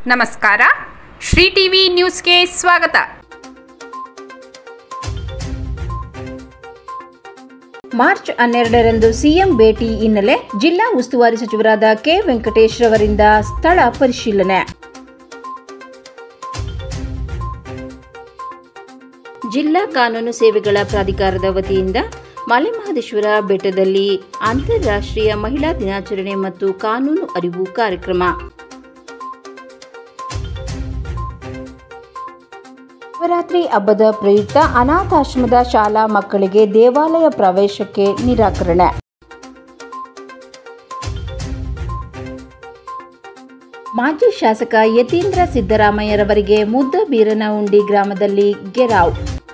ನಮಸ್ಕಾರ ಶ್ರೀ ಟಿವಿ ನ್ಯೂಸ್ಗೆ ಸ್ವಾಗತ ಮಾರ್ಚ್ ಹನ್ನೆರಡರಂದು ಸಿಎಂ ಭೇಟಿ ಹಿನ್ನೆಲೆ ಜಿಲ್ಲಾ ಉಸ್ತುವಾರಿ ಸಚಿವರಾದ ಕೆ ವೆಂಕಟೇಶ್ ರವರಿಂದ ಸ್ಥಳ ಪರಿಶೀಲನೆ ಜಿಲ್ಲಾ ಕಾನೂನು ಸೇವೆಗಳ ಪ್ರಾಧಿಕಾರದ ವತಿಯಿಂದ ಮಲೆಮಹದೇಶ್ವರ ಬೆಟ್ಟದಲ್ಲಿ ಅಂತಾರಾಷ್ಟ್ರೀಯ ಮಹಿಳಾ ದಿನಾಚರಣೆ ಮತ್ತು ಕಾನೂನು ಅರಿವು ಕಾರ್ಯಕ್ರಮ ನವರಾತ್ರಿ ಹಬ್ಬದ ಪ್ರಯುಕ್ತ ಅನಾಥಾಶ್ರಮದ ಶಾಲಾ ಮಕ್ಕಳಿಗೆ ದೇವಾಲಯ ಪ್ರವೇಶಕ್ಕೆ ನಿರಾಕರಣೆ ಮಾಜಿ ಶಾಸಕ ಯತೀಂದ್ರ ಸಿದ್ದರಾಮಯ್ಯರವರಿಗೆ ಮುದ್ದ ಬೀರನಹುಂಡಿ ಗ್ರಾಮದಲ್ಲಿ ಗೆರಾವ್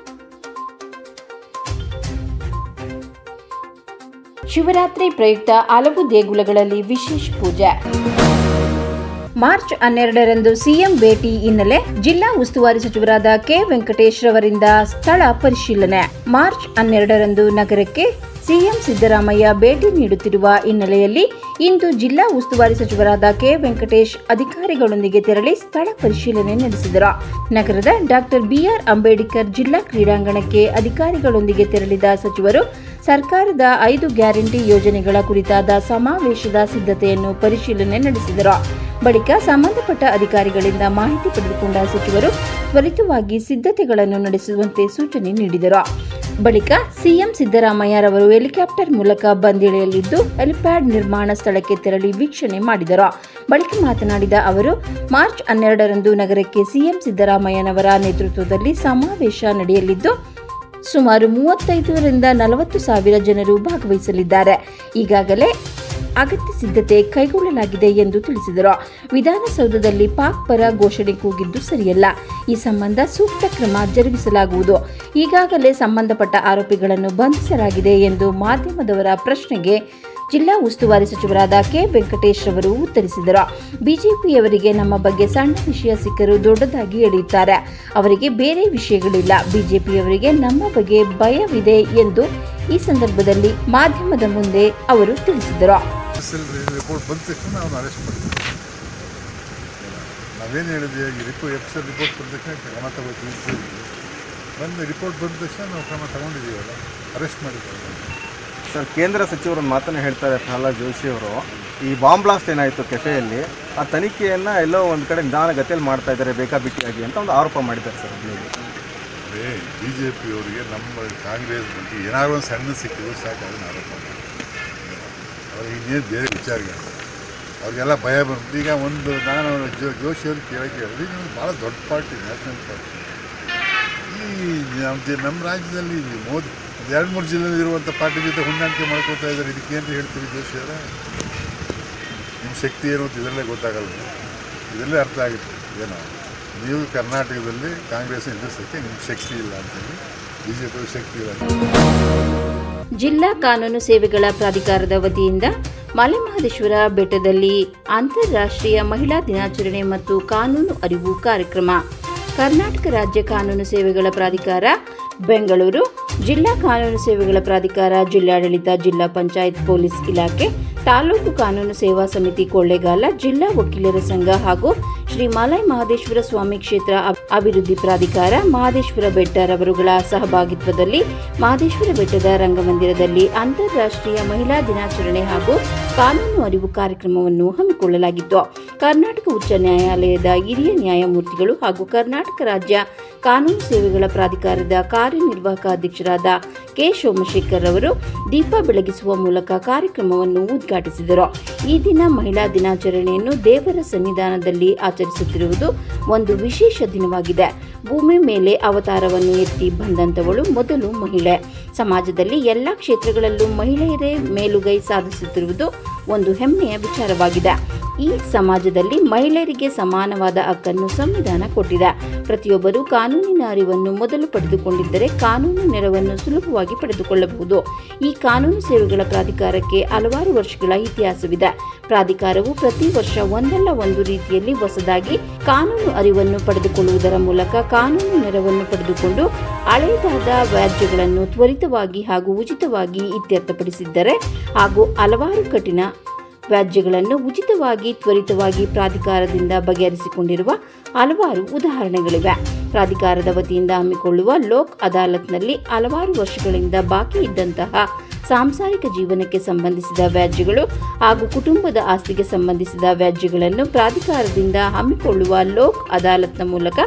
ಶಿವರಾತ್ರಿ ಪ್ರಯುಕ್ತ ಹಲವು ದೇಗುಲಗಳಲ್ಲಿ ವಿಶೇಷ ಪೂಜೆ ಮಾರ್ಚ್ ಹನ್ನೆರಡರಂದು ಸಿಎಂ ಭೇಟಿ ಹಿನ್ನೆಲೆ ಜಿಲ್ಲಾ ಉಸ್ತುವಾರಿ ಸಚಿವರಾದ ಕೆ ವೆಂಕಟೇಶ್ ರವರಿಂದ ಸ್ಥಳ ಪರಿಶೀಲನೆ ಮಾರ್ಚ್ ಹನ್ನೆರಡರಂದು ನಗರಕ್ಕೆ ಸಿಎಂ ಸಿದ್ದರಾಮಯ್ಯ ಭೇಟಿ ನೀಡುತ್ತಿರುವ ಹಿನ್ನೆಲೆಯಲ್ಲಿ ಇಂದು ಜಿಲ್ಲಾ ಉಸ್ತುವಾರಿ ಸಚಿವರಾದ ಕೆ ವೆಂಕಟೇಶ್ ಅಧಿಕಾರಿಗಳೊಂದಿಗೆ ತೆರಳಿ ಸ್ಥಳ ಪರಿಶೀಲನೆ ನಡೆಸಿದರು ನಗರದ ಡಾಕ್ಟರ್ ಬಿಆರ್ ಅಂಬೇಡ್ಕರ್ ಜಿಲ್ಲಾ ಕ್ರೀಡಾಂಗಣಕ್ಕೆ ಅಧಿಕಾರಿಗಳೊಂದಿಗೆ ತೆರಳಿದ ಸಚಿವರು ಸರ್ಕಾರದ ಐದು ಗ್ಯಾರಂಟಿ ಯೋಜನೆಗಳ ಕುರಿತಾದ ಸಮಾವೇಶದ ಸಿದ್ಧತೆಯನ್ನು ಪರಿಶೀಲನೆ ನಡೆಸಿದರು ಬಳಿಕ ಸಂಬಂಧಪಟ್ಟ ಅಧಿಕಾರಿಗಳಿಂದ ಮಾಹಿತಿ ಪಡೆದುಕೊಂಡ ಸಚಿವರು ತ್ವರಿತವಾಗಿ ಸಿದ್ಧತೆಗಳನ್ನು ನಡೆಸುವಂತೆ ಸೂಚನೆ ನೀಡಿದರು ಬಳಿಕ ಸಿಎಂ ಸಿದ್ದರಾಮಯ್ಯರವರು ಹೆಲಿಕಾಪ್ಟರ್ ಮೂಲಕ ಬಂದಿಳಿಯಲಿದ್ದು ಹೆಲಿಪ್ಯಾಡ್ ನಿರ್ಮಾಣ ಸ್ಥಳಕ್ಕೆ ತೆರಳಿ ವೀಕ್ಷಣೆ ಮಾಡಿದರು ಬಳಿಕ ಮಾತನಾಡಿದ ಅವರು ಮಾರ್ಚ್ ಹನ್ನೆರಡರಂದು ನಗರಕ್ಕೆ ಸಿಎಂ ಸಿದ್ದರಾಮಯ್ಯನವರ ನೇತೃತ್ವದಲ್ಲಿ ಸಮಾವೇಶ ನಡೆಯಲಿದ್ದು ಸುಮಾರು ಮೂವತ್ತೈದರಿಂದ ನಲವತ್ತು ಸಾವಿರ ಜನರು ಭಾಗವಹಿಸಲಿದ್ದಾರೆ ಈಗಾಗಲೇ ಅಗತ್ಯ ಸಿದ್ಧತೆ ಕೈಗೊಳ್ಳಲಾಗಿದೆ ಎಂದು ತಿಳಿಸಿದರು ವಿಧಾನಸೌಧದಲ್ಲಿ ಪಾಕ್ ಪರ ಘೋಷಣೆ ಕೂಗಿದ್ದು ಸರಿಯಲ್ಲ ಈ ಸಂಬಂಧ ಸೂಕ್ತ ಕ್ರಮ ಜರುಗಿಸಲಾಗುವುದು ಈಗಾಗಲೇ ಸಂಬಂಧಪಟ್ಟ ಆರೋಪಿಗಳನ್ನು ಬಂಧಿಸಲಾಗಿದೆ ಎಂದು ಮಾಧ್ಯಮದವರ ಪ್ರಶ್ನೆಗೆ ಜಿಲ್ಲಾ ಉಸ್ತುವಾರಿ ಸಚಿವರಾದ ಕೆ ವೆಂಕಟೇಶ್ ಅವರು ಉತ್ತರಿಸಿದರು ಬಿಜೆಪಿಯವರಿಗೆ ನಮ್ಮ ಬಗ್ಗೆ ಸಣ್ಣ ವಿಷಯ ಸಿಕ್ಕರೂ ದೊಡ್ಡದಾಗಿ ಎಳೆಯುತ್ತಾರೆ ಅವರಿಗೆ ಬೇರೆ ವಿಷಯಗಳಿಲ್ಲ ಬಿಜೆಪಿಯವರಿಗೆ ನಮ್ಮ ಬಗ್ಗೆ ಭಯವಿದೆ ಎಂದು ಈ ಸಂದರ್ಭದಲ್ಲಿ ಮಾಧ್ಯಮದ ಮುಂದೆ ಅವರು ತಿಳಿಸಿದರು ಎಸ್ ಎಲ್ ರಿಪೋರ್ಟ್ ಬಂದ ತಕ್ಷಣ ಅವ್ನು ಅರೆಸ್ಟ್ ಮಾಡಿದ್ವಿ ನಾವೇನು ಹೇಳಿದ್ವಿ ಈ ರಿಪೋ ಎಫ್ ಎಲ್ ರಿಪೋರ್ಟ್ ಬಂದ ತಕ್ಷಣ ಕ್ರಮ ತಗೋತೀವಿ ಅಂತ ಹೇಳಿದ್ವಿ. ಬಂದು ರಿಪೋರ್ಟ್ ಬಂದ ತಕ್ಷಣ ನಾವು ಕ್ರಮ ತಗೊಂಡಿದ್ದೀವಲ್ಲ ಅರೆಸ್ಟ್ ಮಾಡಿದ್ದೀವಿ ಸರ್ ಕೇಂದ್ರ ಸಚಿವರು ಒಂದು ಮಾತನ್ನು ಹೇಳ್ತಾರೆ ಪ್ರಹ್ಲಾದ್ ಜೋಶಿ ಅವರು ಈ ಬಾಂಬ್ ಬ್ಲಾಸ್ಟ್ ಏನಾಯಿತು ಕೆಫೆಯಲ್ಲಿ ಆ ತನಿಖೆಯನ್ನು ಎಲ್ಲೋ ಒಂದು ಕಡೆ ನಿಧಾನಗತಿಯಲ್ಲಿ ಮಾಡ್ತಾ ಇದ್ದಾರೆ ಬೇಕಾಬಿಟ್ಟಿಯಾಗಿ ಅಂತ ಒಂದು ಆರೋಪ ಮಾಡಿದ್ದಾರೆ ಸರ್ ಹುಬ್ಳಿಯಲ್ಲಿ ಅದೇ ಬಿ ಜೆ ಪಿಯವರಿಗೆ ನಮ್ಮ ಕಾಂಗ್ರೆಸ್ ಬಗ್ಗೆ ಏನಾದ್ರು ಒಂದು ಸಣ್ಣ ಸಿಕ್ಕಿದ್ರು ಸಾಕು ಅದನ್ನು ಆರೋಪ ಮಾಡ್ತಾರೆ ಅವ್ರಿಗೆ ಇನ್ನೇನು ಬೇರೆ ವಿಚಾರಗಳು ಅವ್ರಿಗೆಲ್ಲ ಭಯ ಬಂತು ಈಗ ಒಂದು ನಾನು ಜೋ ಜೋಶಿ ಅವ್ರಿಗೆ ಕೇಳಕ್ಕೆ ಹೇಳಿದ್ರೆ ಈಗ ನಮ್ದು ಭಾಳ ದೊಡ್ಡ ಪಾರ್ಟಿ ನ್ಯಾಷನಲ್ ಪಾರ್ಟಿ ಈ ನಮ್ಮ ಜ- ನಮ್ಮ ರಾಜ್ಯದಲ್ಲಿ ಈ ಮೋದಿ ಒಂದು ಎರಡು ಮೂರು ಜಿಲ್ಲೆಯಲ್ಲಿ ಇರುವಂಥ ಪಾರ್ಟಿ ಜೊತೆ ಹೊಂದಾಣಿಕೆ ಮಾಡ್ಕೋತಾ ಇದ್ದಾರೆ ಇದಕ್ಕೆ ಏನು ಹೇಳ್ತೀರಿ ಜೋಶಿ ಅವರೇ ನಿಮ್ಮ ಶಕ್ತಿ ಏನು ಅಂತ ಇದರಲ್ಲೇ ಗೊತ್ತಾಗಲ್ಲ ಇದರಲ್ಲೇ ಅರ್ಥ ಆಗುತ್ತೆ ಏನೋ ನೀವು ಕರ್ನಾಟಕದಲ್ಲಿ ಕಾಂಗ್ರೆಸ್ ಎದುರಿಸೋಕ್ಕೆ ನಿಮ್ಗೆ ಶಕ್ತಿ ಇಲ್ಲ ಅಂತೇಳಿ ಬಿ ಜೆ ಪಿ ಶಕ್ತಿ ಇಲ್ಲ ಅಂತ ಜಿಲ್ಲಾ ಕಾನೂನು ಸೇವೆಗಳ ಪ್ರಾಧಿಕಾರದ ವತಿಯಿಂದ ಮಲೆಮಹದೇಶ್ವರ ಬೆಟ್ಟದಲ್ಲಿ ಅಂತಾರಾಷ್ಟ್ರೀಯ ಮಹಿಳಾ ದಿನಾಚರಣೆ ಮತ್ತು ಕಾನೂನು ಅರಿವು ಕಾರ್ಯಕ್ರಮ ಕರ್ನಾಟಕ ರಾಜ್ಯ ಕಾನೂನು ಸೇವೆಗಳ ಪ್ರಾಧಿಕಾರ ಬೆಂಗಳೂರು ಜಿಲ್ಲಾ ಕಾನೂನು ಸೇವೆಗಳ ಪ್ರಾಧಿಕಾರ ಜಿಲ್ಲಾಡಳಿತ ಜಿಲ್ಲಾ ಪಂಚಾಯತ್ ಪೊಲೀಸ್ ಇಲಾಖೆ ತಾಲೂಕು ಕಾನೂನು ಸೇವಾ ಸಮಿತಿ ಕೊಳ್ಳೇಗಾಲ ಜಿಲ್ಲಾ ವಕೀಲರ ಸಂಘ ಹಾಗೂ ಶ್ರೀ ಮಲೈ ಮಹದೇಶ್ವರ ಸ್ವಾಮಿ ಕ್ಷೇತ್ರ ಅಬ್- ಅಭಿವೃದ್ಧಿ ಪ್ರಾಧಿಕಾರ ಮಹದೇಶ್ವರ ಬೆಟ್ಟರವರುಗಳ ಸಹಭಾಗಿತ್ವದಲ್ಲಿ ಮಹದೇಶ್ವರ ಬೆಟ್ಟದ ರಂಗಮಂದಿರದಲ್ಲಿ ಅಂತಾರಾಷ್ಟ್ರೀಯ ಮಹಿಳಾ ದಿನಾಚರಣೆ ಹಾಗೂ ಕಾನೂನು ಅರಿವು ಕಾರ್ಯಕ್ರಮವನ್ನು ಹಮ್ಮಿಕೊಳ್ಳಲಾಗಿತ್ತು ಕರ್ನಾಟಕ ಉಚ್ಚ ನ್ಯಾಯಾಲಯದ ಹಿರಿಯ ನ್ಯಾಯಮೂರ್ತಿಗಳು ಹಾಗೂ ಕರ್ನಾಟಕ ರಾಜ್ಯ ಕಾನೂನು ಸೇವೆಗಳ ಪ್ರಾಧಿಕಾರದ ಕಾರ್ಯನಿರ್ವಾಹಕ ಅಧ್ಯಕ್ಷರಾದ ಕೆ ಸೋಮಶೇಖರ್ ಅವರು ದೀಪ ಬೆಳಗಿಸುವ ಮೂಲಕ ಕಾರ್ಯಕ್ರಮವನ್ನು ಉದ್ಘಾಟಿಸಿದರು ಈ ದಿನ ಮಹಿಳಾ ದಿನಾಚರಣೆಯನ್ನು ದೇವರ ಸನ್ನಿಧಾನದಲ್ಲಿ ಆಚರಿಸುತ್ತಿರುವುದು ಒಂದು ವಿಶೇಷ ದಿನವಾಗಿದೆ ಭೂಮಿ ಮೇಲೆ ಅವತಾರವನ್ನು ಎತ್ತಿ ಬಂದಂತವಳು ಮೊದಲು ಮಹಿಳೆ ಸಮಾಜದಲ್ಲಿ ಎಲ್ಲ ಕ್ಷೇತ್ರಗಳಲ್ಲೂ ಮಹಿಳೆಯರೇ ಮೇಲುಗೈ ಸಾಧಿಸುತ್ತಿರುವುದು ಒಂದು ಹೆಮ್ಮೆಯ ವಿಚಾರವಾಗಿದೆ ಈ ಸಮಾಜದಲ್ಲಿ ಮಹಿಳೆಯರಿಗೆ ಸಮಾನವಾದ ಹಕ್ಕನ್ನು ಸಂವಿಧಾನ ಕೊಟ್ಟಿದೆ ಪ್ರತಿಯೊಬ್ಬರು ಕಾನೂನಿನ ಅರಿವನ್ನು ಮೊದಲು ಪಡೆದುಕೊಂಡಿದ್ದರೆ ಕಾನೂನು ನೆರವನ್ನು ಸುಲಭವಾಗಿ ಪಡೆದುಕೊಳ್ಳಬಹುದು ಈ ಕಾನೂನು ಸೇವೆಗಳ ಪ್ರಾಧಿಕಾರಕ್ಕೆ ಹಲವಾರು ವರ್ಷಗಳ ಇತಿಹಾಸವಿದೆ ಪ್ರಾಧಿಕಾರವು ಪ್ರತಿ ವರ್ಷ ಒಂದಲ್ಲ ಒಂದು ರೀತಿಯಲ್ಲಿ ಹೊಸದಾಗಿ ಕಾನೂನು ಅರಿವನ್ನು ಪಡೆದುಕೊಳ್ಳುವುದರ ಮೂಲಕ ಕಾನೂನು ನೆರವನ್ನು ಪಡೆದುಕೊಂಡು ಹಳೆಯದಾದ ವ್ಯಾಜ್ಯಗಳನ್ನು ತ್ವರಿತವಾಗಿ ಹಾಗೂ ಉಚಿತವಾಗಿ ಇತ್ಯರ್ಥಪಡಿಸಿದ್ದರೆ ಹಾಗೂ ಹಲವಾರು ಕಠಿಣ ವ್ಯಾಜ್ಯಗಳನ್ನು ಉಚಿತವಾಗಿ ತ್ವರಿತವಾಗಿ ಪ್ರಾಧಿಕಾರದಿಂದ ಬಗೆಹರಿಸಿಕೊಂಡಿರುವ ಹಲವಾರು ಉದಾಹರಣೆಗಳಿವೆ ಪ್ರಾಧಿಕಾರದ ವತಿಯಿಂದ ಹಮ್ಮಿಕೊಳ್ಳುವ ಲೋಕ್ ಅದಾಲತ್ನಲ್ಲಿ ಹಲವಾರು ವರ್ಷಗಳಿಂದ ಬಾಕಿ ಇದ್ದಂತಹ ಸಾಂಸಾರಿಕ ಜೀವನಕ್ಕೆ ಸಂಬಂಧಿಸಿದ ವ್ಯಾಜ್ಯಗಳು ಹಾಗೂ ಕುಟುಂಬದ ಆಸ್ತಿಗೆ ಸಂಬಂಧಿಸಿದ ವ್ಯಾಜ್ಯಗಳನ್ನು ಪ್ರಾಧಿಕಾರದಿಂದ ಹಮ್ಮಿಕೊಳ್ಳುವ ಲೋಕ್ ಅದಾಲತ್ನ ಮೂಲಕ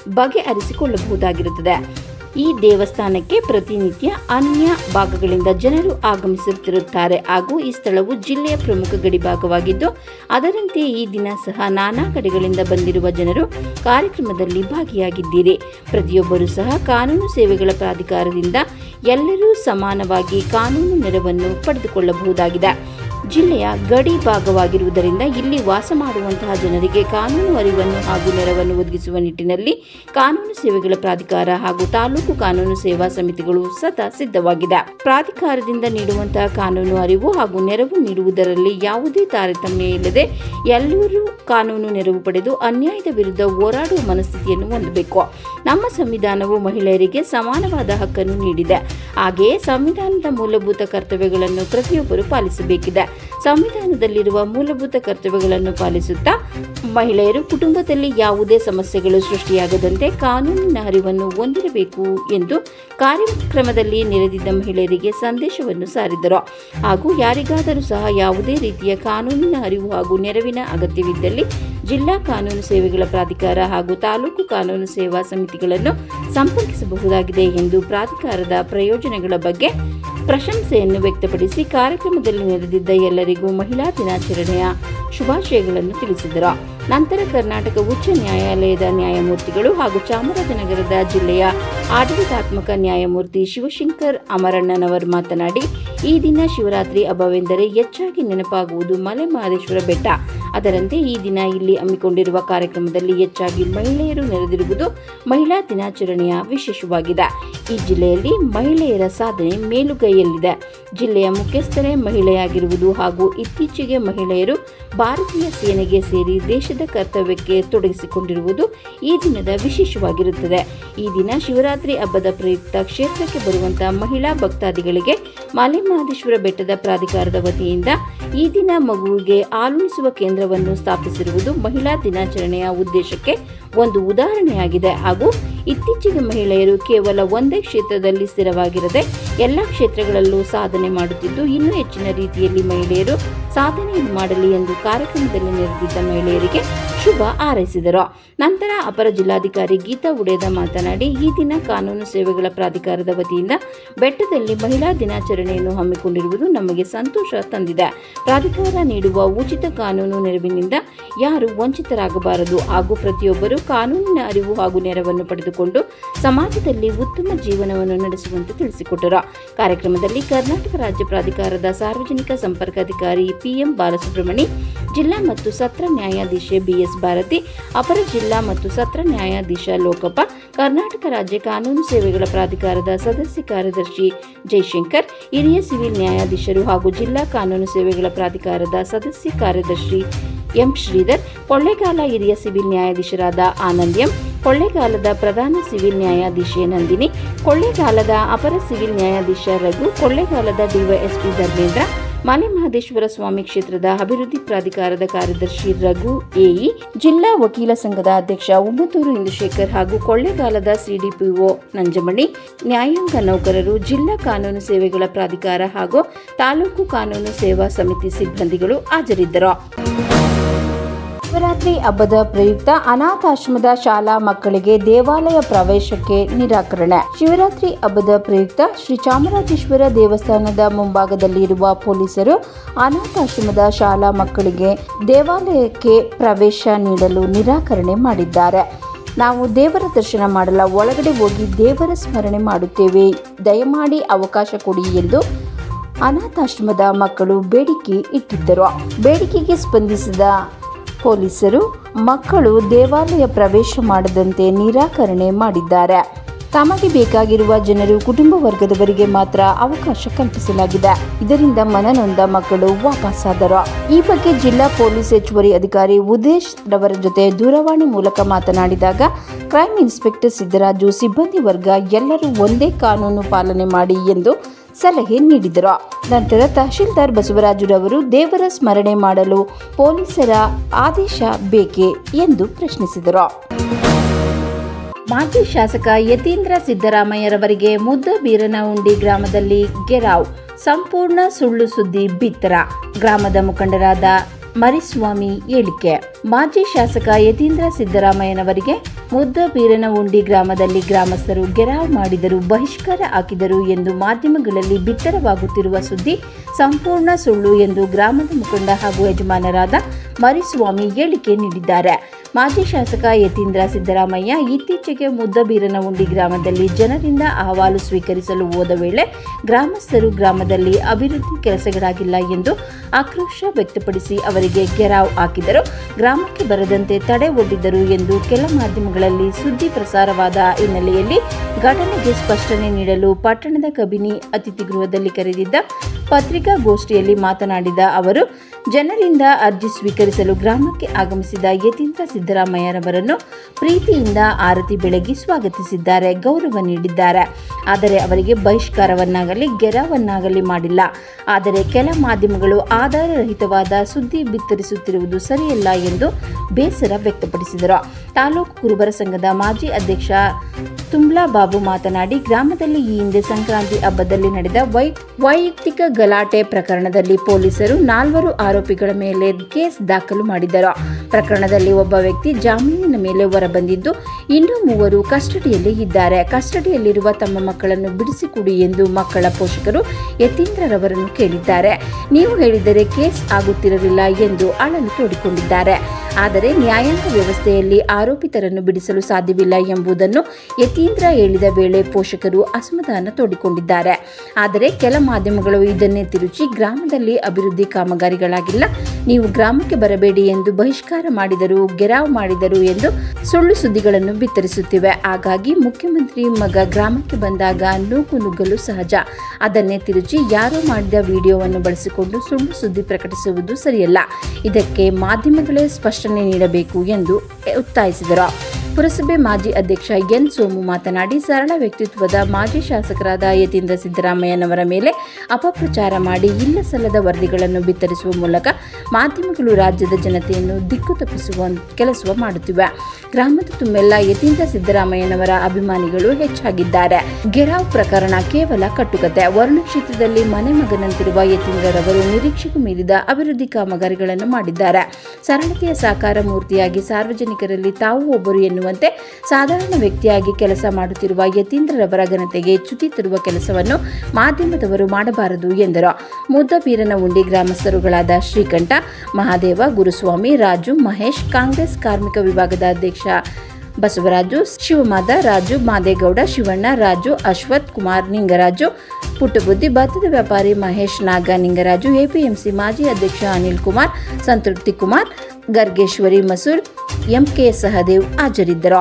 ಬಗೆಹರಿಸಿಕೊಳ್ಳಬಹುದಾಗಿರುತ್ತದೆ ಈ ದೇವಸ್ಥಾನಕ್ಕೆ ಪ್ರತಿನಿತ್ಯ ಅನ್ಯ ಭಾಗಗಳಿಂದ ಜನರು ಆಗಮಿಸುತ್ತಿರುತ್ತಾರೆ ಹಾಗೂ ಈ ಸ್ಥಳವು ಜಿಲ್ಲೆಯ ಪ್ರಮುಖ ಗಡಿಭಾಗವಾಗಿದ್ದು ಅದರಂತೆ ಈ ದಿನ ಸಹ ನಾನಾ ಕಡೆಗಳಿಂದ ಬಂದಿರುವ ಜನರು ಕಾರ್ಯಕ್ರಮದಲ್ಲಿ ಭಾಗಿಯಾಗಿದ್ದೀರಿ ಪ್ರತಿಯೊಬ್ಬರೂ ಸಹ ಕಾನೂನು ಸೇವೆಗಳ ಪ್ರಾಧಿಕಾರದಿಂದ ಎಲ್ಲರೂ ಸಮಾನವಾಗಿ ಕಾನೂನು ನೆರವನ್ನು ಪಡೆದುಕೊಳ್ಳಬಹುದಾಗಿದೆ ಜಿಲ್ಲೆಯ ಗಡಿ ಭಾಗವಾಗಿರುವುದರಿಂದ ಇಲ್ಲಿ ವಾಸ ಮಾಡುವಂತಹ ಜನರಿಗೆ ಕಾನೂನು ಅರಿವನ್ನು ಹಾಗೂ ನೆರವನ್ನು ಒದಗಿಸುವ ನಿಟ್ಟಿನಲ್ಲಿ ಕಾನೂನು ಸೇವೆಗಳ ಪ್ರಾಧಿಕಾರ ಹಾಗೂ ತಾಲೂಕು ಕಾನೂನು ಸೇವಾ ಸಮಿತಿಗಳು ಸದಾ ಸಿದ್ಧವಾಗಿದೆ ಪ್ರಾಧಿಕಾರದಿಂದ ನೀಡುವಂತಹ ಕಾನೂನು ಅರಿವು ಹಾಗೂ ನೆರವು ನೀಡುವುದರಲ್ಲಿ ಯಾವುದೇ ತಾರತಮ್ಯ ಇಲ್ಲದೆ ಎಲ್ಲರೂ ಕಾನೂನು ನೆರವು ಪಡೆದು ಅನ್ಯಾಯದ ವಿರುದ್ಧ ಹೋರಾಡುವ ಮನಸ್ಥಿತಿಯನ್ನು ಹೊಂದಬೇಕು ನಮ್ಮ ಸಂವಿಧಾನವು ಮಹಿಳೆಯರಿಗೆ ಸಮಾನವಾದ ಹಕ್ಕನ್ನು ನೀಡಿದೆ ಹಾಗೆಯೇ ಸಂವಿಧಾನದ ಮೂಲಭೂತ ಕರ್ತವ್ಯಗಳನ್ನು ಪ್ರತಿಯೊಬ್ಬರು ಪಾಲಿಸಬೇಕಿದೆ ಸಂವಿಧಾನದಲ್ಲಿರುವ ಮೂಲಭೂತ ಕರ್ತವ್ಯಗಳನ್ನು ಪಾಲಿಸುತ್ತಾ ಮಹಿಳೆಯರು ಕುಟುಂಬದಲ್ಲಿ ಯಾವುದೇ ಸಮಸ್ಯೆಗಳು ಸೃಷ್ಟಿಯಾಗದಂತೆ ಕಾನೂನಿನ ಅರಿವನ್ನು ಹೊಂದಿರಬೇಕು ಎಂದು ಕಾರ್ಯಕ್ರಮದಲ್ಲಿ ನೆರೆದಿದ್ದ ಮಹಿಳೆಯರಿಗೆ ಸಂದೇಶವನ್ನು ಸಾರಿದರು ಹಾಗೂ ಯಾರಿಗಾದರೂ ಸಹ ಯಾವುದೇ ರೀತಿಯ ಕಾನೂನಿನ ಅರಿವು ಹಾಗೂ ನೆರವಿನ ಅಗತ್ಯವಿದ್ದಲ್ಲಿ ಜಿಲ್ಲಾ ಕಾನೂನು ಸೇವೆಗಳ ಪ್ರಾಧಿಕಾರ ಹಾಗೂ ತಾಲೂಕು ಕಾನೂನು ಸೇವಾ ಸಮಿತಿಗಳನ್ನು ಸಂಪರ್ಕಿಸಬಹುದಾಗಿದೆ ಎಂದು ಪ್ರಾಧಿಕಾರದ ಪ್ರಯೋಜನಗಳ ಬಗ್ಗೆ ಪ್ರಶಂಸೆಯನ್ನು ವ್ಯಕ್ತಪಡಿಸಿ ಕಾರ್ಯಕ್ರಮದಲ್ಲಿ ನೆರೆದಿದ್ದ ಎಲ್ಲರಿಗೂ ಮಹಿಳಾ ದಿನಾಚರಣೆಯ ಶುಭಾಶಯಗಳನ್ನು ತಿಳಿಸಿದರು ನಂತರ ಕರ್ನಾಟಕ ಉಚ್ಚ ನ್ಯಾಯಾಲಯದ ನ್ಯಾಯಮೂರ್ತಿಗಳು ಹಾಗೂ ಚಾಮರಾಜನಗರದ ಜಿಲ್ಲೆಯ ಆಡಳಿತಾತ್ಮಕ ನ್ಯಾಯಮೂರ್ತಿ ಶಿವಶಂಕರ್ ಅಮರಣ್ಣನವರು ಮಾತನಾಡಿ ಈ ದಿನ ಶಿವರಾತ್ರಿ ಹಬ್ಬವೆಂದರೆ ಹೆಚ್ಚಾಗಿ ನೆನಪಾಗುವುದು ಮಲೆ ಮಹದೇಶ್ವರ ಬೆಟ್ಟ ಅದರಂತೆ ಈ ದಿನ ಇಲ್ಲಿ ಹಮ್ಮಿಕೊಂಡಿರುವ ಕಾರ್ಯಕ್ರಮದಲ್ಲಿ ಹೆಚ್ಚಾಗಿ ಮಹಿಳೆಯರು ನೆರೆದಿರುವುದು ಮಹಿಳಾ ದಿನಾಚರಣೆಯ ವಿಶೇಷವಾಗಿದೆ ಈ ಜಿಲ್ಲೆಯಲ್ಲಿ ಮಹಿಳೆಯರ ಸಾಧನೆ ಮೇಲುಗೈಯಲ್ಲಿದೆ ಜಿಲ್ಲೆಯ ಮುಖ್ಯಸ್ಥರೇ ಮಹಿಳೆಯಾಗಿರುವುದು ಹಾಗೂ ಇತ್ತೀಚೆಗೆ ಮಹಿಳೆಯರು ಭಾರತೀಯ ಸೇನೆಗೆ ಸೇರಿ ದೇಶದ ಕರ್ತವ್ಯಕ್ಕೆ ತೊಡಗಿಸಿಕೊಂಡಿರುವುದು ಈ ದಿನದ ವಿಶೇಷವಾಗಿರುತ್ತದೆ ಈ ದಿನ ಶಿವರಾತ್ರಿ ಹಬ್ಬದ ಪ್ರಯುಕ್ತ ಕ್ಷೇತ್ರಕ್ಕೆ ಬರುವಂತಹ ಮಹಿಳಾ ಭಕ್ತಾದಿಗಳಿಗೆ ಮಲೆ ಮಹದೇಶ್ವರ ಬೆಟ್ಟದ ಪ್ರಾಧಿಕಾರದ ವತಿಯಿಂದ ಈ ದಿನ ಮಗುವಿಗೆ ಹಾಲುಣಿಸುವ ಕೇಂದ್ರವನ್ನು ಸ್ಥಾಪಿಸಿರುವುದು ಮಹಿಳಾ ದಿನಾಚರಣೆಯ ಉದ್ದೇಶಕ್ಕೆ ಒಂದು ಉದಾಹರಣೆಯಾಗಿದೆ ಹಾಗೂ ಇತ್ತೀಚೆಗೆ ಮಹಿಳೆಯರು ಕೇವಲ ಒಂದೇ ಕ್ಷೇತ್ರದಲ್ಲಿ ಸ್ಥಿರವಾಗಿರದೆ ಎಲ್ಲ ಕ್ಷೇತ್ರಗಳಲ್ಲೂ ಸಾಧನೆ ಮಾಡುತ್ತಿದ್ದು ಇನ್ನೂ ಹೆಚ್ಚಿನ ರೀತಿಯಲ್ಲಿ ಮಹಿಳೆಯರು ಸಾಧನೆಯನ್ನು ಮಾಡಲಿ ಎಂದು ಕಾರ್ಯಕ್ರಮದಲ್ಲಿ ನೆರೆದಿದ್ದ ಮಹಿಳೆಯರಿಗೆ ಶುಭ ಹಾರೈಸಿದರು ನಂತರ ಅಪರ ಜಿಲ್ಲಾಧಿಕಾರಿ ಗೀತಾ ಉಡೇದ ಮಾತನಾಡಿ ಈ ದಿನ ಕಾನೂನು ಸೇವೆಗಳ ಪ್ರಾಧಿಕಾರದ ವತಿಯಿಂದ ಬೆಟ್ಟದಲ್ಲಿ ಮಹಿಳಾ ದಿನಾಚರಣೆಯನ್ನು ಹಮ್ಮಿಕೊಂಡಿರುವುದು ನಮಗೆ ಸಂತೋಷ ತಂದಿದೆ ಪ್ರಾಧಿಕಾರ ನೀಡುವ ಉಚಿತ ಕಾನೂನು ನೆರವಿನಿಂದ ಯಾರು ವಂಚಿತರಾಗಬಾರದು ಹಾಗೂ ಪ್ರತಿಯೊಬ್ಬರು ಕಾನೂನಿನ ಅರಿವು ಹಾಗೂ ನೆರವನ್ನು ಪಡೆದುಕೊಂಡು ಸಮಾಜದಲ್ಲಿ ಉತ್ತಮ ಜೀವನವನ್ನು ನಡೆಸುವಂತೆ ತಿಳಿಸಿಕೊಟ್ಟರು ಕಾರ್ಯಕ್ರಮದಲ್ಲಿ ಕರ್ನಾಟಕ ರಾಜ್ಯ ಪ್ರಾಧಿಕಾರದ ಸಾರ್ವಜನಿಕ ಸಂಪರ್ಕಾಧಿಕಾರಿ ಪಿಎಂ ಬಾಲಸುಬ್ರಹ್ಮಣಿ ಜಿಲ್ಲಾ ಮತ್ತು ಸತ್ರ ನ್ಯಾಯಾಧೀಶೆ ಬಿಎಸ್ ಭಾರತಿ ಅಪರ ಜಿಲ್ಲಾ ಮತ್ತು ಸತ್ರ ನ್ಯಾಯಾಧೀಶ ಲೋಕಪ್ಪ ಕರ್ನಾಟಕ ರಾಜ್ಯ ಕಾನೂನು ಸೇವೆಗಳ ಪ್ರಾಧಿಕಾರದ ಸದಸ್ಯ ಕಾರ್ಯದರ್ಶಿ ಜೈಶಂಕರ್ ಹಿರಿಯ ಸಿವಿಲ್ ನ್ಯಾಯಾಧೀಶರು ಹಾಗೂ ಜಿಲ್ಲಾ ಕಾನೂನು ಸೇವೆಗಳ ಪ್ರಾಧಿಕಾರದ ಸದಸ್ಯ ಕಾರ್ಯದರ್ಶಿ ಎಂ ಶ್ರೀಧರ್ ಕೊಳ್ಳೇಗಾಲ ಹಿರಿಯ ಸಿವಿಲ್ ನ್ಯಾಯಾಧೀಶರಾದ ಆನಂದ್ ಎಂ ಕೊಳ್ಳೇಗಾಲದ ಪ್ರಧಾನ ಸಿವಿಲ್ ನ್ಯಾಯಾಧೀಶೆ ನಂದಿನಿ ಕೊಳ್ಳೇಗಾಲದ ಅಪರ ಸಿವಿಲ್ ನ್ಯಾಯಾಧೀಶ ರಘು ಕೊಳ್ಳೇಗಾಲದ ಡಿವೈಎಸ್ಪಿ ಧರ್ಮೇಂದ್ರ ಮಲೆ ಮಹದೇಶ್ವರ ಸ್ವಾಮಿ ಕ್ಷೇತ್ರದ ಅಭಿವೃದ್ಧಿ ಪ್ರಾಧಿಕಾರದ ಕಾರ್ಯದರ್ಶಿ ರಘು ಎಇ ಜಿಲ್ಲಾ ವಕೀಲ ಸಂಘದ ಅಧ್ಯಕ್ಷ ಉಮ್ಮತ್ತೂರು ಇಂದುಶೇಖರ್ ಹಾಗೂ ಕೊಳ್ಳೇಗಾಲದ ಸಿಡಿಪಿಒ ನಂಜಮಣಿ ನ್ಯಾಯಾಂಗ ನೌಕರರು ಜಿಲ್ಲಾ ಕಾನೂನು ಸೇವೆಗಳ ಪ್ರಾಧಿಕಾರ ಹಾಗೂ ತಾಲೂಕು ಕಾನೂನು ಸೇವಾ ಸಮಿತಿ ಸಿಬ್ಬಂದಿಗಳು ಹಾಜರಿದ್ದರು ಶಿವರಾತ್ರಿ ಹಬ್ಬದ ಪ್ರಯುಕ್ತ ಅನಾಥಾಶ್ರಮದ ಶಾಲಾ ಮಕ್ಕಳಿಗೆ ದೇವಾಲಯ ಪ್ರವೇಶಕ್ಕೆ ನಿರಾಕರಣೆ ಶಿವರಾತ್ರಿ ಹಬ್ಬದ ಪ್ರಯುಕ್ತ ಶ್ರೀ ಚಾಮರಾಜೇಶ್ವರ ದೇವಸ್ಥಾನದ ಮುಂಭಾಗದಲ್ಲಿರುವ ಪೊಲೀಸರು ಅನಾಥಾಶ್ರಮದ ಶಾಲಾ ಮಕ್ಕಳಿಗೆ ದೇವಾಲಯಕ್ಕೆ ಪ್ರವೇಶ ನೀಡಲು ನಿರಾಕರಣೆ ಮಾಡಿದ್ದಾರೆ ನಾವು ದೇವರ ದರ್ಶನ ಮಾಡಲ ಒಳಗಡೆ ಹೋಗಿ ದೇವರ ಸ್ಮರಣೆ ಮಾಡುತ್ತೇವೆ ದಯಮಾಡಿ ಅವಕಾಶ ಕೊಡಿ ಎಂದು ಅನಾಥಾಶ್ರಮದ ಮಕ್ಕಳು ಬೇಡಿಕೆ ಇಟ್ಟಿದ್ದರು ಬೇಡಿಕೆಗೆ ಸ್ಪಂದಿಸಿದ ಪೊಲೀಸರು ಮಕ್ಕಳು ದೇವಾಲಯ ಪ್ರವೇಶ ಮಾಡದಂತೆ ನಿರಾಕರಣೆ ಮಾಡಿದ್ದಾರೆ ತಮಗೆ ಬೇಕಾಗಿರುವ ಜನರು ಕುಟುಂಬ ವರ್ಗದವರಿಗೆ ಮಾತ್ರ ಅವಕಾಶ ಕಲ್ಪಿಸಲಾಗಿದೆ ಇದರಿಂದ ಮನನೊಂದ ಮಕ್ಕಳು ವಾಪಸ್ಸಾದರು ಈ ಬಗ್ಗೆ ಜಿಲ್ಲಾ ಪೊಲೀಸ್ ಹೆಚ್ಚುವರಿ ಅಧಿಕಾರಿ ಉದೇಶ್ ರವರ ಜೊತೆ ದೂರವಾಣಿ ಮೂಲಕ ಮಾತನಾಡಿದಾಗ ಕ್ರೈಮ್ ಇನ್ಸ್ಪೆಕ್ಟರ್ ಸಿದ್ದರಾಜು ಸಿಬ್ಬಂದಿ ವರ್ಗ ಎಲ್ಲರೂ ಒಂದೇ ಕಾನೂನು ಪಾಲನೆ ಮಾಡಿ ಎಂದು ಸಲಹೆ ನೀಡಿದರು ನಂತರ ತಹಶೀಲ್ದಾರ್ ಬಸವರಾಜುರವರು ದೇವರ ಸ್ಮರಣೆ ಮಾಡಲು ಪೊಲೀಸರ ಆದೇಶ ಬೇಕೇ ಎಂದು ಪ್ರಶ್ನಿಸಿದರು ಮಾಜಿ ಶಾಸಕ ಯತೀಂದ್ರ ಸಿದ್ದರಾಮಯ್ಯರವರಿಗೆ ಮುದ್ದ ಬೀರನಹುಂಡಿ ಗ್ರಾಮದಲ್ಲಿ ಗೆರಾವ್ ಸಂಪೂರ್ಣ ಸುಳ್ಳು ಸುದ್ದಿ ಬಿತ್ತರ ಗ್ರಾಮದ ಮುಖಂಡರಾದ ಮರಿಸ್ವಾಮಿ ಹೇಳಿಕೆ ಮಾಜಿ ಶಾಸಕ ಯತೀಂದ್ರ ಸಿದ್ದರಾಮಯ್ಯನವರಿಗೆ ಮುದ್ದ ಬೀರನಹುಂಡಿ ಗ್ರಾಮದಲ್ಲಿ ಗ್ರಾಮಸ್ಥರು ಗೆರಾವ್ ಮಾಡಿದರು ಬಹಿಷ್ಕಾರ ಹಾಕಿದರು ಎಂದು ಮಾಧ್ಯಮಗಳಲ್ಲಿ ಬಿತ್ತರವಾಗುತ್ತಿರುವ ಸುದ್ದಿ ಸಂಪೂರ್ಣ ಸುಳ್ಳು ಎಂದು ಗ್ರಾಮದ ಮುಖಂಡ ಹಾಗೂ ಯಜಮಾನರಾದ ಮರಿಸ್ವಾಮಿ ಹೇಳಿಕೆ ನೀಡಿದ್ದಾರೆ ಮಾಜಿ ಶಾಸಕ ಯತೀಂದ್ರ ಸಿದ್ದರಾಮಯ್ಯ ಇತ್ತೀಚೆಗೆ ಮುದ್ದಬೀರನಹುಂಡಿ ಗ್ರಾಮದಲ್ಲಿ ಜನರಿಂದ ಅಹವಾಲು ಸ್ವೀಕರಿಸಲು ಹೋದ ವೇಳೆ ಗ್ರಾಮಸ್ಥರು ಗ್ರಾಮದಲ್ಲಿ ಅಭಿವೃದ್ಧಿ ಕೆಲಸಗಳಾಗಿಲ್ಲ ಎಂದು ಆಕ್ರೋಶ ವ್ಯಕ್ತಪಡಿಸಿ ಅವರಿಗೆ ಗೆರಾವ್ ಹಾಕಿದರು ಗ್ರಾಮಕ್ಕೆ ಬರದಂತೆ ತಡೆ ಒಡ್ಡಿದರು ಎಂದು ಕೆಲ ಮಾಧ್ಯಮಗಳಲ್ಲಿ ಸುದ್ದಿ ಪ್ರಸಾರವಾದ ಹಿನ್ನೆಲೆಯಲ್ಲಿ ಘಟನೆಗೆ ಸ್ಪಷ್ಟನೆ ನೀಡಲು ಪಟ್ಟಣದ ಕಬಿನಿ ಅತಿಥಿ ಗೃಹದಲ್ಲಿ ಕರೆದಿದ್ದ ಪತ್ರಿಕಾಗೋಷ್ಠಿಯಲ್ಲಿ ಮಾತನಾಡಿದ ಅವರು ಜನರಿಂದ ಅರ್ಜಿ ಸ್ವೀಕರಿಸಲು ಗ್ರಾಮಕ್ಕೆ ಆಗಮಿಸಿದ ಯತೀಂದ್ರ ಸಿದ್ದರಾಮಯ್ಯರವರನ್ನು ಪ್ರೀತಿಯಿಂದ ಆರತಿ ಬೆಳಗಿ ಸ್ವಾಗತಿಸಿದ್ದಾರೆ ಗೌರವ ನೀಡಿದ್ದಾರೆ ಆದರೆ ಅವರಿಗೆ ಬಹಿಷ್ಕಾರವನ್ನಾಗಲಿ ಗೆರವನ್ನಾಗಲಿ ಮಾಡಿಲ್ಲ ಆದರೆ ಕೆಲ ಮಾಧ್ಯಮಗಳು ಆಧಾರರಹಿತವಾದ ಸುದ್ದಿ ಬಿತ್ತರಿಸುತ್ತಿರುವುದು ಸರಿಯಲ್ಲ ಎಂದು ಬೇಸರ ವ್ಯಕ್ತಪಡಿಸಿದರು ತಾಲೂಕು ಕುರುಬರ ಸಂಘದ ಮಾಜಿ ಅಧ್ಯಕ್ಷ ತುಂಬ್ಲಾ ಬಾಬು ಮಾತನಾಡಿ ಗ್ರಾಮದಲ್ಲಿ ಈ ಹಿಂದೆ ಸಂಕ್ರಾಂತಿ ಹಬ್ಬದಲ್ಲಿ ನಡೆದ ವೈ ವೈಯಕ್ತಿಕ ಗಲಾಟೆ ಪ್ರಕರಣದಲ್ಲಿ ಪೊಲೀಸರು ನಾಲ್ವರು ಆರೋಪಿಗಳ ಮೇಲೆ ಕೇಸ್ ದಾಖಲು ಮಾಡಿದರು ಪ್ರಕರಣದಲ್ಲಿ ಒಬ್ಬ ವ್ಯಕ್ತಿ ಜಾಮೀನಿನ ಮೇಲೆ ಹೊರಬಂದಿದ್ದು ಇನ್ನೂ ಮೂವರು ಕಸ್ಟಡಿಯಲ್ಲಿ ಇದ್ದಾರೆ ಕಸ್ಟಡಿಯಲ್ಲಿರುವ ತಮ್ಮ ಮಕ್ಕಳನ್ನು ಬಿಡಿಸಿಕೊಡಿ ಎಂದು ಮಕ್ಕಳ ಪೋಷಕರು ಯತೀಂದ್ರರವರನ್ನು ಕೇಳಿದ್ದಾರೆ ನೀವು ಹೇಳಿದರೆ ಕೇಸ್ ಆಗುತ್ತಿರಲಿಲ್ಲ ಎಂದು ಅಳಲು ತೋಡಿಕೊಂಡಿದ್ದಾರೆ ಆದರೆ ನ್ಯಾಯಾಂಗ ವ್ಯವಸ್ಥೆಯಲ್ಲಿ ಆರೋಪಿತರನ್ನು ಬಿಡಿಸಲು ಸಾಧ್ಯವಿಲ್ಲ ಎಂಬುದನ್ನು ಯತೀಂದ್ರ ಹೇಳಿದ ವೇಳೆ ಪೋಷಕರು ಅಸಮಾಧಾನ ತೋಡಿಕೊಂಡಿದ್ದಾರೆ ಆದರೆ ಕೆಲ ಮಾಧ್ಯಮಗಳು ಇದನ್ನೇ ತಿರುಚಿ ಗ್ರಾಮದಲ್ಲಿ ಅಭಿವೃದ್ಧಿ ಕಾಮಗಾರಿಗಳಾಗಿಲ್ಲ ನೀವು ಗ್ರಾಮಕ್ಕೆ ಬರಬೇಡಿ ಎಂದು ಬಹಿಷ್ಕಾರ ಮಾಡಿದರು ಗೆರಾವ್ ಮಾಡಿದರು ಎಂದು ಸುಳ್ಳು ಸುದ್ದಿಗಳನ್ನು ಬಿತ್ತರಿಸುತ್ತಿವೆ ಹಾಗಾಗಿ ಮುಖ್ಯಮಂತ್ರಿ ಮಗ ಗ್ರಾಮಕ್ಕೆ ಬಂದಾಗ ನೂಕು ನುಗ್ಗಲು ಸಹಜ ಅದನ್ನೇ ತಿರುಚಿ ಯಾರೋ ಮಾಡಿದ ವಿಡಿಯೋವನ್ನು ಬಳಸಿಕೊಂಡು ಸುಳ್ಳು ಸುದ್ದಿ ಪ್ರಕಟಿಸುವುದು ಸರಿಯಲ್ಲ ಇದಕ್ಕೆ ಮಾಧ್ಯಮಗಳೇ ಸ್ಪಷ್ಟನೆ ನೀಡಬೇಕು ಎಂದು ಒತ್ತಾಯಿಸಿದರು ಪುರಸಭೆ ಮಾಜಿ ಅಧ್ಯಕ್ಷ ಎನ್ ಸೋಮು ಮಾತನಾಡಿ ಸರಳ ವ್ಯಕ್ತಿತ್ವದ ಮಾಜಿ ಶಾಸಕರಾದ ಯತೀಂದ್ರ ಸಿದ್ದರಾಮಯ್ಯನವರ ಮೇಲೆ ಅಪಪ್ರಚಾರ ಮಾಡಿ ಇಲ್ಲ ಸಲ್ಲದ ವರದಿಗಳನ್ನು ಬಿತ್ತರಿಸುವ ಮೂಲಕ ಮಾಧ್ಯಮಗಳು ರಾಜ್ಯದ ಜನತೆಯನ್ನು ದಿಕ್ಕು ತಪ್ಪಿಸುವ ಕೆಲಸ ಮಾಡುತ್ತಿವೆ ಗ್ರಾಮದ ತುಂಬೆಲ್ಲ ಯತೀಂದ್ರ ಸಿದ್ದರಾಮಯ್ಯನವರ ಅಭಿಮಾನಿಗಳು ಹೆಚ್ಚಾಗಿದ್ದಾರೆ ಗೆರಾವ್ ಪ್ರಕರಣ ಕೇವಲ ಕಟ್ಟುಕತೆ ವರುಣ ಕ್ಷೇತ್ರದಲ್ಲಿ ಮನೆ ಮಗನಂತಿರುವ ಯತೀಂದ್ರರವರು ನಿರೀಕ್ಷೆಗೂ ಮೀರಿದ ಅಭಿವೃದ್ಧಿ ಕಾಮಗಾರಿಗಳನ್ನು ಮಾಡಿದ್ದಾರೆ ಸರಳತೆಯ ಸಾಕಾರ ಮೂರ್ತಿಯಾಗಿ ಸಾರ್ವಜನಿಕರಲ್ಲಿ ತಾವು ಒಬ್ಬರು ಎನ್ನುವಂತೆ ಸಾಧಾರಣ ವ್ಯಕ್ತಿಯಾಗಿ ಕೆಲಸ ಮಾಡುತ್ತಿರುವ ಯತೀಂದ್ರರವರ ಘನತೆಗೆ ಚ್ಯುತಿ ತರುವ ಕೆಲಸವನ್ನು ಮಾಧ್ಯಮದವರು ಮಾಡಬಾರದು ಎಂದರು ಮುದ್ದಬೀರನಹುಂಡಿ ಗ್ರಾಮಸ್ಥರುಗಳಾದ ಶ್ರೀಕಂಠ ಮಹಾದೇವ ಗುರುಸ್ವಾಮಿ ರಾಜು ಮಹೇಶ್ ಕಾಂಗ್ರೆಸ್ ಕಾರ್ಮಿಕ ವಿಭಾಗದ ಅಧ್ಯಕ್ಷ ಬಸವರಾಜು ಶಿವಮಾದ ರಾಜು ಮಾದೇಗೌಡ ಶಿವಣ್ಣ ರಾಜು ಅಶ್ವಥ್ ಕುಮಾರ್ ನಿಂಗರಾಜು ಪುಟ್ಟಬುದ್ಧಿ ಭತ್ತದ ವ್ಯಾಪಾರಿ ಮಹೇಶ್ ನಾಗ ನಿಂಗರಾಜು ಎಪಿಎಂಸಿ ಮಾಜಿ ಅಧ್ಯಕ್ಷ ಅನಿಲ್ ಕುಮಾರ್ ಸಂತೃಪ್ತಿ ಕುಮಾರ್ ಗರ್ಗೇಶ್ವರಿ ಮಸೂರ್ ಎಂಕೆ ಸಹದೇವ್ ಹಾಜರಿದ್ದರು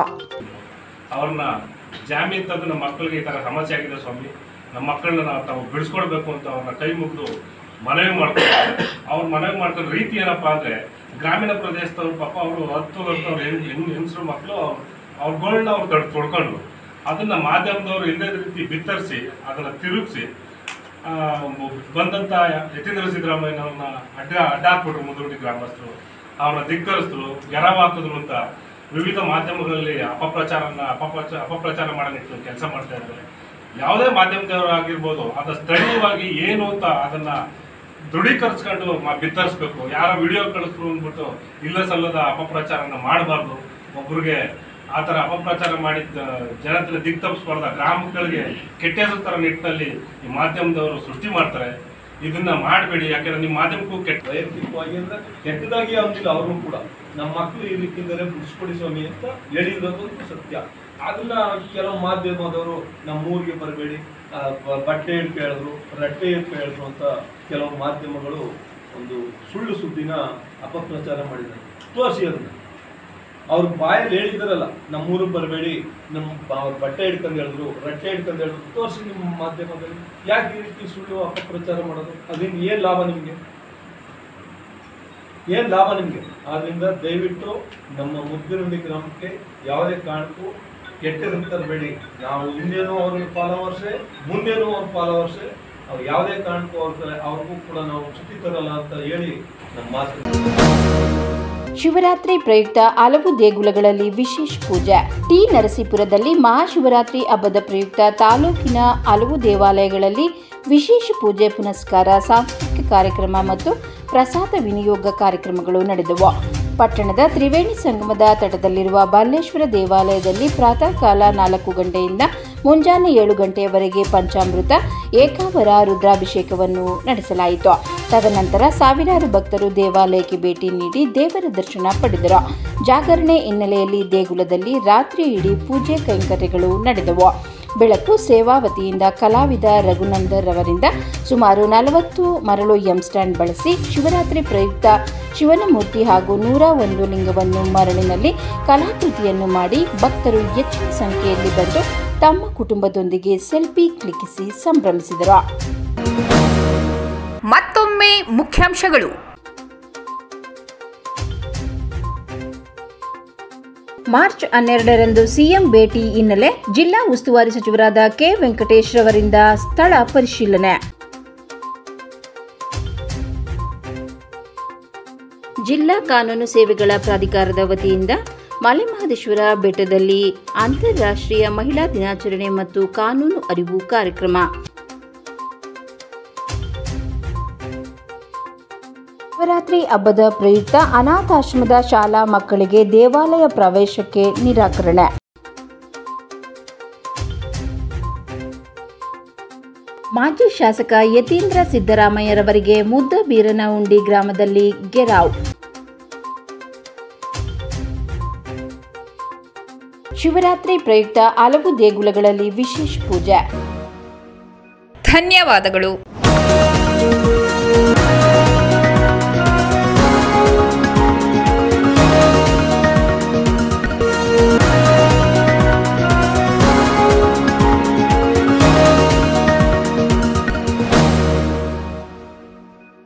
ಅವ್ರನ್ನ ಜಾಮೀನು ತಂದು ನಮ್ಮ ಮಕ್ಕಳಿಗೆ ಈ ಥರ ಸಮಸ್ಯೆ ಆಗಿದೆ ಸ್ವಾಮಿ ನಮ್ಮ ಮಕ್ಕಳನ್ನ ನಾವು ತಾವು ಬಿಡಿಸ್ಕೊಡ್ಬೇಕು ಅಂತ ಅವ್ರನ್ನ ಕೈ ಮುಗಿದು ಮನವಿ ಮಾಡ್ತಾರೆ ಅವ್ರು ಮನವಿ ಮಾಡ್ತಾರೆ ರೀತಿ ಏನಪ್ಪ ಅಂದರೆ ಗ್ರಾಮೀಣ ಪ್ರದೇಶದವ್ರು ಪಾಪ ಅವರು ಹತ್ತು ವರ್ಷ ಅವ್ರು ಹೆಂಗ್ ಹೆಂಗ್ ಹೆಂಗಸರು ಮಕ್ಕಳು ಅವ್ರಗಳನ್ನ ಅವ್ರು ತಡ್ ತೊಡ್ಕೊಂಡ್ರು ಅದನ್ನು ಮಾಧ್ಯಮದವರು ಇಲ್ಲದ ರೀತಿ ಬಿತ್ತರಿಸಿ ಅದನ್ನು ತಿರುಗಿಸಿ ಬಂದಂಥ ಯತೀಂದ್ರ ಸಿದ್ದರಾಮಯ್ಯನವ್ರನ್ನ ಅಡ್ಡ ಅಡ್ಡ ಹಾಕ್ಬಿಟ್ರು ಮುದುರುಡಿ ಗ್ರಾಮಸ್ಥರು ಅವ್ರನ್ನ ಧಿಕ್ಕರಿಸಿದ್ರು ಗೆರವ್ ಹಾಕಿದ್ರು ಅಂತ ವಿವಿಧ ಮಾಧ್ಯಮಗಳಲ್ಲಿ ಅಪಪ್ರಚಾರನ ಅಪಪ್ರಚಾರ ಅಪಪ್ರಚಾರ ಮಾಡೋ ನಿಟ್ಟಿನಲ್ಲಿ ಕೆಲಸ ಮಾಡ್ತಾ ಇದ್ದಾರೆ ಯಾವುದೇ ಮಾಧ್ಯಮದವರು ಆಗಿರ್ಬೋದು ಅದು ಸ್ಥಳೀಯವಾಗಿ ಏನು ಅಂತ ಅದನ್ನ ದೃಢೀಕರಿಸ್ಕೊಂಡು ಮ- ಬಿತ್ತರಿಸ್ಬೇಕು ಯಾರೋ ವಿಡಿಯೋ ಕಳಿಸ್ರು ಅಂದ್ಬಿಟ್ಟು ಇಲ್ಲ ಸಲ್ಲದ ಅಪಪ್ರಚಾರನ ಮಾಡಬಾರ್ದು ಒಬ್ರಿಗೆ ಆ ಥರ ಅಪಪ್ರಚಾರ ಮಾಡಿದ ಜನತೆನ ದಿಕ್ ತಪ್ಪಿಸ್ಬಾರ್ದ ಗ್ರಾಮಗಳಿಗೆ ಕೆಟ್ಟ ಹೆಸರು ಥರ ನಿಟ್ಟಿನಲ್ಲಿ ಈ ಮಾಧ್ಯಮದವರು ಸೃಷ್ಟಿ ಮಾಡ್ತಾರೆ ಇದನ್ನ ಮಾಡಬೇಡಿ ಯಾಕಂದ್ರೆ ನಿಮ್ಮ ಮಾಧ್ಯಮಕ್ಕೂ ಕೆಟ್ಟ ವೈಯಕ್ತಿಕವಾಗಿ ಅಂದ್ರೆ ಕೆಟ್ಟದಾಗಿ ಅಂದಿಲ್ಲ ಅವರು ಕೂಡ ನಮ್ಮ ಮಕ್ಕಳು ಈ ರೀತಿಯಿಂದಲೇ ಬಿಡಿಸ್ಕೊಡಿ ಸ್ವಾಮಿ ಅಂತ ಹೇಳಿರೋದಂತೂ ಸತ್ಯ ಅದನ್ನ ಕೆಲವು ಮಾಧ್ಯಮದವರು ನಮ್ಮ ಊರಿಗೆ ಬರಬೇಡಿ ಬಟ್ಟೆ ಹಿಡ್ಕ ಹೇಳಿದ್ರು ರಟ್ಟೆ ಹಿಡ್ಕ ಹೇಳಿದ್ರು ಅಂತ ಕೆಲವು ಮಾಧ್ಯಮಗಳು ಒಂದು ಸುಳ್ಳು ಸುದ್ದಿನ ಅಪಪ್ರಚಾರ ಮಾಡಿದ್ದಾರೆ ತೋರಿಸಿ ಅದನ್ನ ಅವ್ರ ಬಾಯಲ್ಲಿ ಹೇಳಿದಾರಲ್ಲ ನಮ್ಮ ಊರಿಗೆ ಬರಬೇಡಿ ನಮ್ಮ ಬ- ಅವ್ರ ಬಟ್ಟೆ ಹಿಡ್ಕೊಂಡು ಹೇಳಿದ್ರು ರಟ್ಟೆ ಹಿಡ್ಕೊಂಡು ಹೇಳಿದ್ರು ತೋರಿಸಿ ನಿಮ್ಮ ಮಾಧ್ಯಮದಲ್ಲಿ ಯಾಕೆ ಈ ರೀತಿ ಸುಳ್ಳು ಅಪಪ್ರಚಾರ ಮಾಡೋದು ಅದರಿಂದ ಏನು ಲಾಭ ನಿಮಗೆ ಏನು ಲಾಭ ನಿಮಗೆ ಆದ್ರಿಂದ ದಯವಿಟ್ಟು ನಮ್ಮ ಮುದ್ದಿರುಂಡಿ ಗ್ರಾಮಕ್ಕೆ ಯಾವುದೇ ಕಾರಣಕ್ಕೂ ಕೆಟ್ಟದಂತ ತರಬೇಡಿ ನಾವು ಹಿಂದೇನೂ ಅವ್ರಿಗೆ ಫಾಲೋವರ್ಸೆ ಮುಂದೇನೂ ಅವ್ರ ಫಾಲೋವರ್ಸೆ ಅವ್ರು ಯಾವುದೇ ಕಾರಣಕ್ಕೂ ಅವ್ರ ಅವ್ರಿಗೂ ಕೂಡ ನಾವು ಚ್ಯುತಿ ತರಲ್ಲ ಅಂತ ಹೇಳಿ ನಮ್ಮ ಮಾತು ಶಿವರಾತ್ರಿ ಪ್ರಯುಕ್ತ ಹಲವು ದೇಗುಲಗಳಲ್ಲಿ ವಿಶೇಷ ಪೂಜೆ ಟಿ ನರಸೀಪುರದಲ್ಲಿ ಮಹಾಶಿವರಾತ್ರಿ ಹಬ್ಬದ ಪ್ರಯುಕ್ತ ತಾಲೂಕಿನ ಹಲವು ದೇವಾಲಯಗಳಲ್ಲಿ ವಿಶೇಷ ಪೂಜೆ ಪುನಸ್ಕಾರ ಸಾಂಸ್ಕೃತಿಕ ಕಾರ್ಯಕ್ರಮ ಮತ್ತು ಪ್ರಸಾದ ವಿನಿಯೋಗ ಕಾರ್ಯಕ್ರಮಗಳು ನಡೆದವು ಪಟ್ಟಣದ ತ್ರಿವೇಣಿ ಸಂಗಮದ ತಟದಲ್ಲಿರುವ ಬಾಲೇಶ್ವರ ದೇವಾಲಯದಲ್ಲಿ ಪ್ರಾತಃ ಕಾಲ ನಾಲ್ಕು ಗಂಟೆಯಿಂದ ಮುಂಜಾನೆ ಏಳು ಗಂಟೆಯವರೆಗೆ ಪಂಚಾಮೃತ ಏಕಾವರ ರುದ್ರಾಭಿಷೇಕವನ್ನು ನಡೆಸಲಾಯಿತು ತದನಂತರ ಸಾವಿರಾರು ಭಕ್ತರು ದೇವಾಲಯಕ್ಕೆ ಭೇಟಿ ನೀಡಿ ದೇವರ ದರ್ಶನ ಪಡೆದರು ಜಾಗರಣೆ ಹಿನ್ನೆಲೆಯಲ್ಲಿ ದೇಗುಲದಲ್ಲಿ ರಾತ್ರಿ ಇಡೀ ಪೂಜೆ ಕೈಂಕರ್ಯಗಳು ನಡೆದವು ಬೆಳಕು ಸೇವಾ ವತಿಯಿಂದ ಕಲಾವಿದ ರಘುನಂದರ್ ಅವರಿಂದ ಸುಮಾರು ನಲವತ್ತು ಮರಳು ಎಂ ಸ್ಟ್ಯಾಂಡ್ ಬಳಸಿ ಶಿವರಾತ್ರಿ ಪ್ರಯುಕ್ತ ಶಿವನ ಮೂರ್ತಿ ಹಾಗೂ ನೂರ ಒಂದು ಲಿಂಗವನ್ನು ಮರಳಿನಲ್ಲಿ ಕಲಾಕೃತಿಯನ್ನು ಮಾಡಿ ಭಕ್ತರು ಹೆಚ್ಚಿನ ಸಂಖ್ಯೆಯಲ್ಲಿ ಬಂದು ತಮ್ಮ ಕುಟುಂಬದೊಂದಿಗೆ ಸೆಲ್ಫಿ ಕ್ಲಿಕ್ಕಿಸಿ ಸಂಭ್ರಮಿಸಿದರು ಮತ್ತೊಮ್ಮೆ ಮುಖ್ಯಾಂಶಗಳು ಮಾರ್ಚ್ ಹನ್ನೆರಡರಂದು ಸಿಎಂ ಭೇಟಿ ಹಿನ್ನೆಲೆ ಜಿಲ್ಲಾ ಉಸ್ತುವಾರಿ ಸಚಿವರಾದ ಕೆ ವೆಂಕಟೇಶ್ ರವರಿಂದ ಸ್ಥಳ ಪರಿಶೀಲನೆ ಜಿಲ್ಲಾ ಕಾನೂನು ಸೇವೆಗಳ ಪ್ರಾಧಿಕಾರದ ವತಿಯಿಂದ ಮಲೆಮಹದೇಶ್ವರ ಬೆಟ್ಟದಲ್ಲಿ ಅಂತಾರಾಷ್ಟ್ರೀಯ ಮಹಿಳಾ ದಿನಾಚರಣೆ ಮತ್ತು ಕಾನೂನು ಅರಿವು ಕಾರ್ಯಕ್ರಮ ಶಿವರಾತ್ರಿ ಹಬ್ಬದ ಪ್ರಯುಕ್ತ ಅನಾಥಾಶ್ರಮದ ಶಾಲಾ ಮಕ್ಕಳಿಗೆ ದೇವಾಲಯ ಪ್ರವೇಶಕ್ಕೆ ನಿರಾಕರಣೆ ಮಾಜಿ ಶಾಸಕ ಯತೀಂದ್ರ ಸಿದ್ದರಾಮಯ್ಯರವರಿಗೆ ಮುದ್ದ ಬೀರನಹುಂಡಿ ಗ್ರಾಮದಲ್ಲಿ ಗೆರಾವ್ ಶಿವರಾತ್ರಿ ಪ್ರಯುಕ್ತ ಹಲವು ದೇಗುಲಗಳಲ್ಲಿ ವಿಶೇಷ ಪೂಜೆ ಧನ್ಯವಾದಗಳು